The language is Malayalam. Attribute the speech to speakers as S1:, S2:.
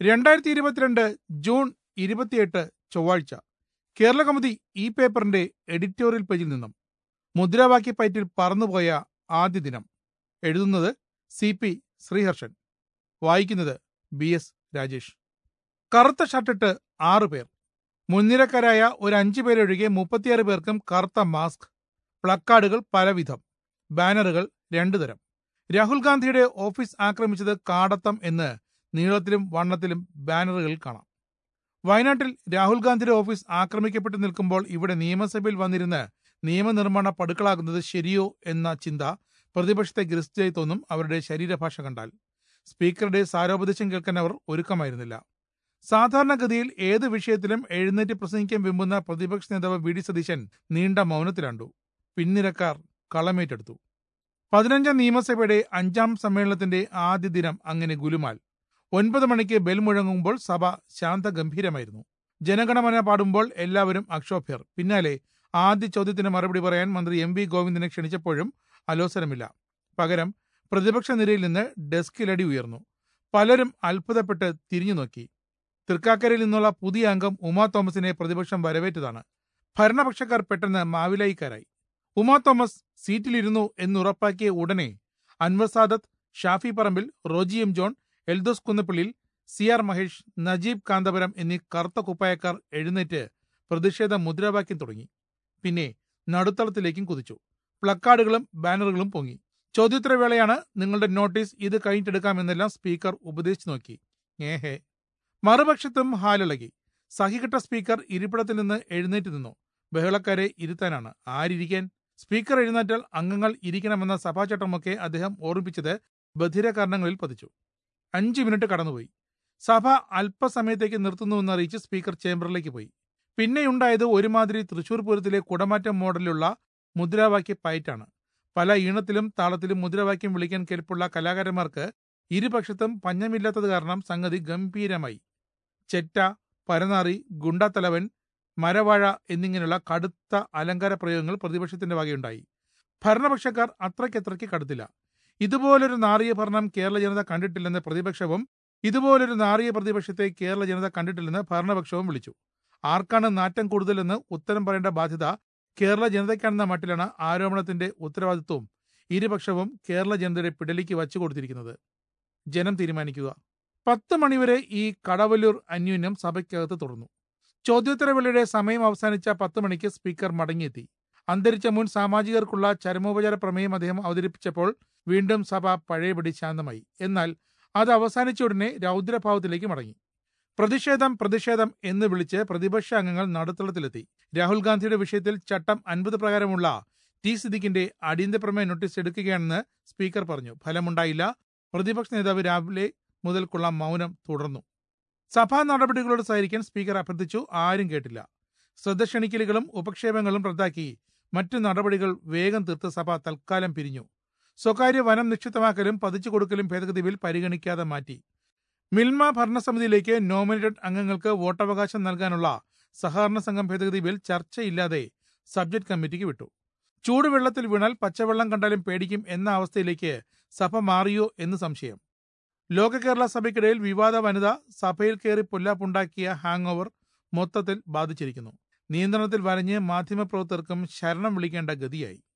S1: രണ്ടായിരത്തി ഇരുപത്തിരണ്ട് ജൂൺ ഇരുപത്തിയെട്ട് ചൊവ്വാഴ്ച കേരള കൗമുദി ഈ പേപ്പറിന്റെ എഡിറ്റോറിയൽ പേജിൽ നിന്നും മുദ്രാവാക്യ പയറ്റിൽ പറന്നുപോയ ആദ്യ ദിനം എഴുതുന്നത് സി പി ശ്രീഹർഷൻ വായിക്കുന്നത് ബി എസ് രാജേഷ് കറുത്ത ഷർട്ടിട്ട് ആറു പേർ മുൻനിരക്കാരായ ഒരു അഞ്ചു പേരൊഴികെ മുപ്പത്തിയാറ് പേർക്കും കറുത്ത മാസ്ക് പ്ലക്കാർഡുകൾ പലവിധം ബാനറുകൾ രണ്ടു തരം രാഹുൽ ഗാന്ധിയുടെ ഓഫീസ് ആക്രമിച്ചത് കാടത്തം എന്ന് നീളത്തിലും വണ്ണത്തിലും ബാനറുകളിൽ കാണാം വയനാട്ടിൽ രാഹുൽ ഗാന്ധിയുടെ ഓഫീസ് ആക്രമിക്കപ്പെട്ട് നിൽക്കുമ്പോൾ ഇവിടെ നിയമസഭയിൽ വന്നിരുന്ന് നിയമനിർമ്മാണ പടുക്കളാകുന്നത് ശരിയോ എന്ന ചിന്ത പ്രതിപക്ഷത്തെ ഗ്രസിച്ചായി തോന്നും അവരുടെ ശരീരഭാഷ കണ്ടാൽ സ്പീക്കറുടെ സാരോപദേശം കേൾക്കാൻ അവർ ഒരുക്കമായിരുന്നില്ല സാധാരണഗതിയിൽ ഏത് വിഷയത്തിലും എഴുന്നേറ്റ് പ്രസംഗിക്കാൻ വെമ്പുന്ന പ്രതിപക്ഷ നേതാവ് വി ഡി സതീശൻ നീണ്ട മൗനത്തിലാണ്ടു പിൻനിരക്കാർ കളമേറ്റെടുത്തു പതിനഞ്ചാം നിയമസഭയുടെ അഞ്ചാം സമ്മേളനത്തിന്റെ ആദ്യ ദിനം അങ്ങനെ ഗുലുമാൽ ഒൻപത് മണിക്ക് ബെൽ മുഴങ്ങുമ്പോൾ സഭ ശാന്തഗംഭീരമായിരുന്നു ജനഗണമന പാടുമ്പോൾ എല്ലാവരും അക്ഷോഭ്യർ പിന്നാലെ ആദ്യ ചോദ്യത്തിന് മറുപടി പറയാൻ മന്ത്രി എം വി ഗോവിന്ദനെ ക്ഷണിച്ചപ്പോഴും അലോസരമില്ല പകരം പ്രതിപക്ഷ നിരയിൽ നിന്ന് ഡെസ്കിലടി ഉയർന്നു പലരും അത്ഭുതപ്പെട്ട് തിരിഞ്ഞു നോക്കി തൃക്കാക്കരയിൽ നിന്നുള്ള പുതിയ അംഗം ഉമാ തോമസിനെ പ്രതിപക്ഷം വരവേറ്റതാണ് ഭരണപക്ഷക്കാർ പെട്ടെന്ന് മാവിലായിക്കാരായി ഉമാ തോമസ് സീറ്റിലിരുന്നു എന്നുറപ്പാക്കിയ ഉടനെ അൻവർ സാദത്ത് ഷാഫി പറമ്പിൽ റോജി എം ജോൺ എൽദോസ് കുന്നപ്പള്ളിയിൽ സി ആർ മഹേഷ് നജീബ് കാന്തപുരം എന്നീ കറുത്ത കുപ്പായക്കാർ എഴുന്നേറ്റ് പ്രതിഷേധ മുദ്രാവാക്യം തുടങ്ങി പിന്നെ നടുത്തളത്തിലേക്കും കുതിച്ചു പ്ലക്കാർഡുകളും ബാനറുകളും പൊങ്ങി ചോദ്യോത്തരവേളയാണ് നിങ്ങളുടെ നോട്ടീസ് ഇത് കഴിഞ്ഞിട്ടെടുക്കാമെന്നെല്ലാം സ്പീക്കർ ഉപദേശിച്ചു നോക്കി ഏഹേ മറുപക്ഷത്തും ഹാലിളകി സഹികെട്ട സ്പീക്കർ ഇരിപ്പിടത്തിൽ നിന്ന് എഴുന്നേറ്റ് നിന്നു ബഹളക്കാരെ ഇരുത്താനാണ് ആരിരിക്കാൻ സ്പീക്കർ എഴുന്നേറ്റാൽ അംഗങ്ങൾ ഇരിക്കണമെന്ന സഭാചട്ടമൊക്കെ അദ്ദേഹം ഓർമ്മിപ്പിച്ചത് ബധിര കാരണങ്ങളിൽ പതിച്ചു അഞ്ചു മിനിറ്റ് കടന്നുപോയി സഭ അല്പസമയത്തേക്ക് നിർത്തുന്നുവെന്ന് അറിയിച്ച് സ്പീക്കർ ചേംബറിലേക്ക് പോയി പിന്നെയുണ്ടായത് ഒരുമാതിരി തൃശൂർ പൂരത്തിലെ കുടമാറ്റം മോഡലിലുള്ള മുദ്രാവാക്യ പയറ്റാണ് പല ഈണത്തിലും താളത്തിലും മുദ്രാവാക്യം വിളിക്കാൻ കെൽപ്പുള്ള കലാകാരന്മാർക്ക് ഇരുപക്ഷത്തും പഞ്ഞമില്ലാത്തത് കാരണം സംഗതി ഗംഭീരമായി ചെറ്റ പരനാറി ഗുണ്ടാത്തലവൻ മരവാഴ എന്നിങ്ങനെയുള്ള കടുത്ത അലങ്കാര പ്രയോഗങ്ങൾ പ്രതിപക്ഷത്തിന്റെ വകയുണ്ടായി ഭരണപക്ഷക്കാർ അത്രയ്ക്കത്രയ്ക്ക് കടുത്തില്ല ഇതുപോലൊരു നാറിയ ഭരണം കേരള ജനത കണ്ടിട്ടില്ലെന്ന് പ്രതിപക്ഷവും ഇതുപോലൊരു നാറിയ പ്രതിപക്ഷത്തെ കേരള ജനത കണ്ടിട്ടില്ലെന്ന് ഭരണപക്ഷവും വിളിച്ചു ആർക്കാണ് നാറ്റം കൂടുതലെന്ന് ഉത്തരം പറയേണ്ട ബാധ്യത കേരള ജനതയ്ക്കാണെന്ന മട്ടിലാണ് ആരോപണത്തിന്റെ ഉത്തരവാദിത്വവും ഇരുപക്ഷവും കേരള ജനതയുടെ പിടലിക്ക് വച്ചു കൊടുത്തിരിക്കുന്നത് ജനം തീരുമാനിക്കുക പത്ത് മണിവരെ ഈ കടവല്ലൂർ അന്യോന്യം സഭയ്ക്കകത്ത് തുടർന്നു ചോദ്യോത്തരവേളയുടെ സമയം അവസാനിച്ച പത്ത് മണിക്ക് സ്പീക്കർ മടങ്ങിയെത്തി അന്തരിച്ച മുൻ സാമാജികർക്കുള്ള ചരമോപചാര പ്രമേയം അദ്ദേഹം അവതരിപ്പിച്ചപ്പോൾ വീണ്ടും സഭ പഴയപടി ശാന്തമായി എന്നാൽ അത് അവസാനിച്ച ഉടനെ രൗദ്രഭാവത്തിലേക്ക് മടങ്ങി പ്രതിഷേധം പ്രതിഷേധം എന്ന് വിളിച്ച് പ്രതിപക്ഷ അംഗങ്ങൾ നടുത്തളത്തിലെത്തി രാഹുൽ ഗാന്ധിയുടെ വിഷയത്തിൽ ചട്ടം അൻപത് പ്രകാരമുള്ള ടി സിദ്ദിഖിന്റെ അടിയന്തര പ്രമേയ നോട്ടീസ് എടുക്കുകയാണെന്ന് സ്പീക്കർ പറഞ്ഞു ഫലമുണ്ടായില്ല പ്രതിപക്ഷ നേതാവ് രാവിലെ മുതൽക്കുള്ള മൗനം തുടർന്നു സഭാ നടപടികളോട് സഹകരിക്കാൻ സ്പീക്കർ അഭ്യർത്ഥിച്ചു ആരും കേട്ടില്ല ശ്രദ്ധ ക്ഷണിക്കലുകളും ഉപക്ഷേപങ്ങളും റദ്ദാക്കി മറ്റു നടപടികൾ വേഗം തീർത്ത് സഭ തൽക്കാലം പിരിഞ്ഞു സ്വകാര്യ വനം നിക്ഷിപ്തമാക്കലും പതിച്ചു കൊടുക്കലും ഭേദഗതി ബിൽ പരിഗണിക്കാതെ മാറ്റി മിൽമ ഭരണസമിതിയിലേക്ക് നോമിനേറ്റഡ് അംഗങ്ങൾക്ക് വോട്ടവകാശം നൽകാനുള്ള സഹകരണ സംഘം ഭേദഗതി ബിൽ ചർച്ചയില്ലാതെ സബ്ജക്ട് കമ്മിറ്റിക്ക് വിട്ടു ചൂടുവെള്ളത്തിൽ വീണാൽ പച്ചവെള്ളം കണ്ടാലും പേടിക്കും എന്ന അവസ്ഥയിലേക്ക് സഭ മാറിയോ എന്ന് സംശയം ലോക കേരള സഭയ്ക്കിടയിൽ വിവാദ വനിത സഭയിൽ കയറി പൊല്ലാപ്പുണ്ടാക്കിയ ഹാങ് ഓവർ മൊത്തത്തിൽ ബാധിച്ചിരിക്കുന്നു നിയന്ത്രണത്തിൽ വരഞ്ഞ് മാധ്യമപ്രവർത്തകർക്കും ശരണം വിളിക്കേണ്ട ഗതിയായി